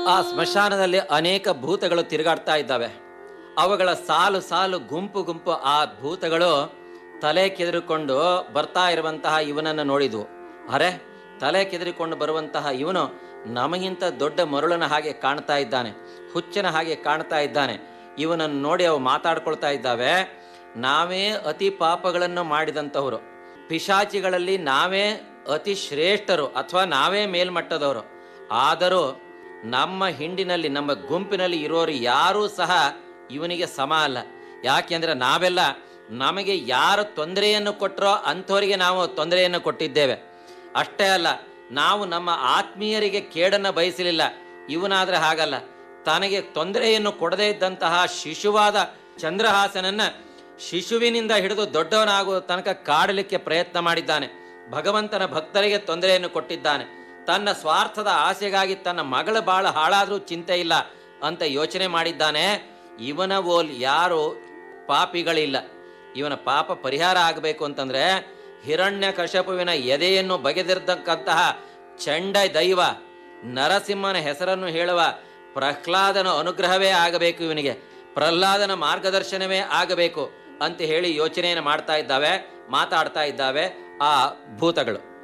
ಆ ಸ್ಮಶಾನದಲ್ಲಿ ಅನೇಕ ಭೂತಗಳು ತಿರುಗಾಡ್ತಾ ಇದ್ದಾವೆ ಅವುಗಳ ಸಾಲು ಸಾಲು ಗುಂಪು ಗುಂಪು ಆ ಭೂತಗಳು ತಲೆ ಕೆದರಿಕೊಂಡು ಬರ್ತಾ ಇರುವಂತಹ ಇವನನ್ನು ನೋಡಿದ್ವು ಅರೆ ತಲೆ ಕೆದರಿಕೊಂಡು ಬರುವಂತಹ ಇವನು ನಮಗಿಂತ ದೊಡ್ಡ ಮರುಳನ ಹಾಗೆ ಕಾಣ್ತಾ ಇದ್ದಾನೆ ಹುಚ್ಚನ ಹಾಗೆ ಕಾಣ್ತಾ ಇದ್ದಾನೆ ಇವನನ್ನು ನೋಡಿ ಅವು ಮಾತಾಡ್ಕೊಳ್ತಾ ಇದ್ದಾವೆ ನಾವೇ ಅತಿ ಪಾಪಗಳನ್ನು ಮಾಡಿದಂಥವ್ರು ಪಿಶಾಚಿಗಳಲ್ಲಿ ನಾವೇ ಅತಿ ಶ್ರೇಷ್ಠರು ಅಥವಾ ನಾವೇ ಮೇಲ್ಮಟ್ಟದವರು ಆದರೂ ನಮ್ಮ ಹಿಂಡಿನಲ್ಲಿ ನಮ್ಮ ಗುಂಪಿನಲ್ಲಿ ಇರೋರು ಯಾರೂ ಸಹ ಇವನಿಗೆ ಸಮ ಅಲ್ಲ ಯಾಕೆಂದ್ರೆ ನಾವೆಲ್ಲ ನಮಗೆ ಯಾರು ತೊಂದರೆಯನ್ನು ಕೊಟ್ಟರೋ ಅಂಥವರಿಗೆ ನಾವು ತೊಂದರೆಯನ್ನು ಕೊಟ್ಟಿದ್ದೇವೆ ಅಷ್ಟೇ ಅಲ್ಲ ನಾವು ನಮ್ಮ ಆತ್ಮೀಯರಿಗೆ ಕೇಡನ್ನು ಬಯಸಲಿಲ್ಲ ಇವನಾದ್ರೆ ಹಾಗಲ್ಲ ತನಗೆ ತೊಂದರೆಯನ್ನು ಕೊಡದೇ ಇದ್ದಂತಹ ಶಿಶುವಾದ ಚಂದ್ರಹಾಸನನ್ನ ಶಿಶುವಿನಿಂದ ಹಿಡಿದು ದೊಡ್ಡವನಾಗುವ ತನಕ ಕಾಡಲಿಕ್ಕೆ ಪ್ರಯತ್ನ ಮಾಡಿದ್ದಾನೆ ಭಗವಂತನ ಭಕ್ತರಿಗೆ ತೊಂದರೆಯನ್ನು ಕೊಟ್ಟಿದ್ದಾನೆ ತನ್ನ ಸ್ವಾರ್ಥದ ಆಸೆಗಾಗಿ ತನ್ನ ಮಗಳ ಬಾಳ ಹಾಳಾದ್ರೂ ಚಿಂತೆ ಇಲ್ಲ ಅಂತ ಯೋಚನೆ ಮಾಡಿದ್ದಾನೆ ಇವನ ಓಲ್ ಯಾರು ಪಾಪಿಗಳಿಲ್ಲ ಇವನ ಪಾಪ ಪರಿಹಾರ ಆಗಬೇಕು ಅಂತಂದ್ರೆ ಹಿರಣ್ಯ ಕಶಪುವಿನ ಎದೆಯನ್ನು ಬಗೆದಿರ್ತಕ್ಕಂತಹ ಚಂಡ ದೈವ ನರಸಿಂಹನ ಹೆಸರನ್ನು ಹೇಳುವ ಪ್ರಹ್ಲಾದನ ಅನುಗ್ರಹವೇ ಆಗಬೇಕು ಇವನಿಗೆ ಪ್ರಹ್ಲಾದನ ಮಾರ್ಗದರ್ಶನವೇ ಆಗಬೇಕು ಅಂತ ಹೇಳಿ ಯೋಚನೆಯನ್ನು ಮಾಡ್ತಾ ಇದ್ದಾವೆ ಮಾತಾಡ್ತಾ ಇದ್ದಾವೆ ಆ ಭೂತಗಳು